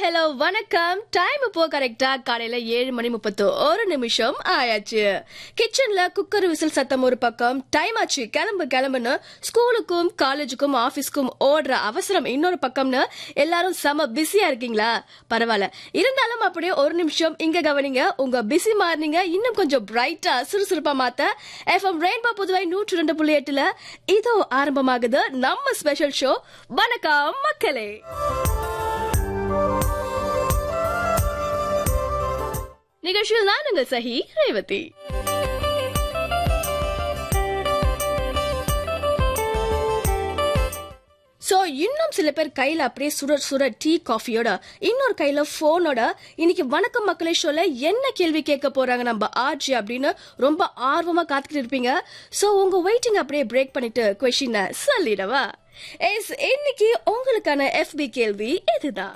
hello வணக்கம் time இப்போ கரெக்டா காலையில ஏழு மணி முப்பத்து ஒரு நிமிஷம் ஆயாச்சு கிச்சன்ல குக்கர் விசில் சத்தம் ஒரு பக்கம் டைம் ஆச்சு கிளம்பு கிளம்புன்னு ஸ்கூலுக்கும் காலேஜுக்கும் ஆபீஸ்க்கும் ஓடுற அவசரம் இன்னொரு பக்கம்னு எல்லாரும் செம பிஸியா இருக்கீங்களா பரவாயில்ல இருந்தாலும் அப்படியே ஒரு நிமிஷம் இங்க கவனிங்க உங்க பிஸி மார்னிங்க இன்னும் கொஞ்சம் பிரைட்டா சுறுசுறுப்பா மாத்த எஃப்எம் ரெயின்போ புதுவை நூற்று ரெண்டு புள்ளி எட்டுல இதோ ஆரம்பமாகுது நம்ம ஸ்பெஷல் ஷோ வணக்கம் மக்களே நிகழ்ச்சியில் நான் உங்கள் சஹி ரேவதி சோ இன்னும் சில பேர் கையில அப்படியே சுட சுட டீ காஃபியோட இன்னொரு கையில போனோட இன்னைக்கு வணக்கம் மக்களே ஷோல என்ன கேள்வி கேட்க போறாங்க நம்ம ஆர்ஜி அப்படின்னு ரொம்ப ஆர்வமா காத்துக்கிட்டு இருப்பீங்க சோ உங்க வெயிட்டிங் அப்படியே பிரேக் பண்ணிட்டு கொஸ்டின் சொல்லிடவா எஸ் இன்னைக்கு உங்களுக்கான எஃபி கேள்வி இதுதான்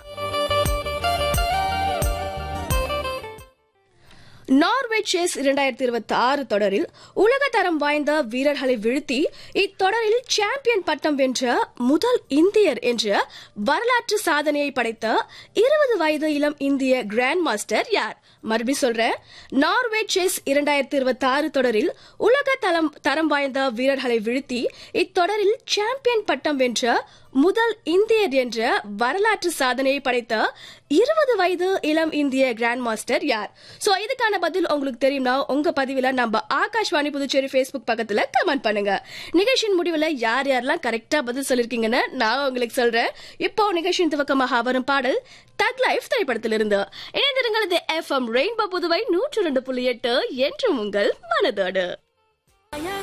நார்வே செஸ் இரண்டாயிரத்தி இருபத்தி ஆறு தொடரில் உலக தரம் வாய்ந்த வீரர்களை வீழ்த்தி இத்தொடரில் சாம்பியன் பட்டம் வென்ற முதல் இந்தியர் என்ற வரலாற்று சாதனையை படைத்த இருபது வயது இளம் இந்திய கிராண்ட் மாஸ்டர் யார் மறுபடியும் சொல்றேன் நார்வே செஸ் இரண்டாயிரத்தி இருபத்தி ஆறு தொடரில் உலக தரம் தரம் வாய்ந்த வீரர்களை வீழ்த்தி இத்தொடரில் சாம்பியன் பட்டம் வென்ற முதல் இந்தியர் என்ற வரலாற்று சாதனையை படைத்த இருபது வயது இளம் இந்திய கிராண்ட் மாஸ்டர் யார் சோ இதுக்கான பதில் உங்களுக்கு தெரியும்னா உங்க பதிவுல நம்ம ஆகாஷ்வாணி புதுச்சேரி ஃபேஸ்புக் பக்கத்துல கமெண்ட் பண்ணுங்க நிகழ்ச்சியின் முடிவுல யார் யாரெல்லாம் கரெக்டா பதில் சொல்லிருக்கீங்கன்னு நான் உங்களுக்கு சொல்றேன் இப்போ நிகழ்ச்சியின் துவக்கமாக வரும் பாடல் தக் லைஃப் திரைப்படத்திலிருந்து இணைந்திருங்கள் இது எஃப்எம் ரெயின்போ புதுவை நூற்று ரெண்டு புள்ளி எட்டு என்றும் உங்கள் மனதோடு